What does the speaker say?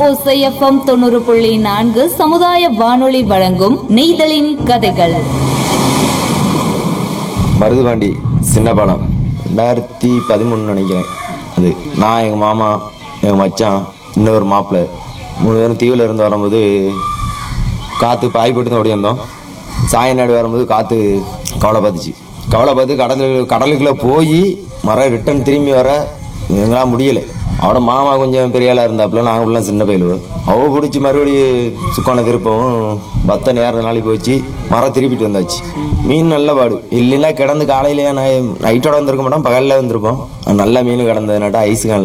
ஓசைஎஃப்எம் தொண்ணூறு புள்ளி நான்கு சமுதாய வானொலி வழங்கும் நெய்தலின் கதைகள் மருதுபாண்டி சின்ன பாலம் ரெண்டாயிரத்தி பதிமூணு நினைக்கிறேன் அது நான் எங்கள் மாமா எங்கள் மச்சான் இன்னொரு மாப்பிள்ளை மூணு பேரும் தீவில் இருந்து வரும்போது காற்று பாய் போட்டு தான் ஓடியிருந்தோம் சாயநாடு வரும்போது காற்று கவலை பார்த்துச்சு கவலை பார்த்து கடல் கடலுக்குள்ளே போய் மரம் ரிட்டன் திரும்பி வர எங்களால் முடியலை அவட மாமா கொஞ்சம் பெரிய ஆளாக இருந்தாப்புல நாங்கள் ஃபுல்லாக சின்ன பயிலுவோம் அவ பிடிச்சி மறுபடியும் சுக்கான திருப்பவும் பத்த நேரம் நாளைக்கு போச்சு மரம் திருப்பிட்டு வந்தாச்சு மீன் நல்ல பாடு இல்லைன்னா கிடந்து காலையிலேயே நைட்டோட வந்திருக்க மாட்டோம் பகலில் வந்திருப்போம் நல்ல மீன் கிடந்ததுனாட்டா ஐஸ்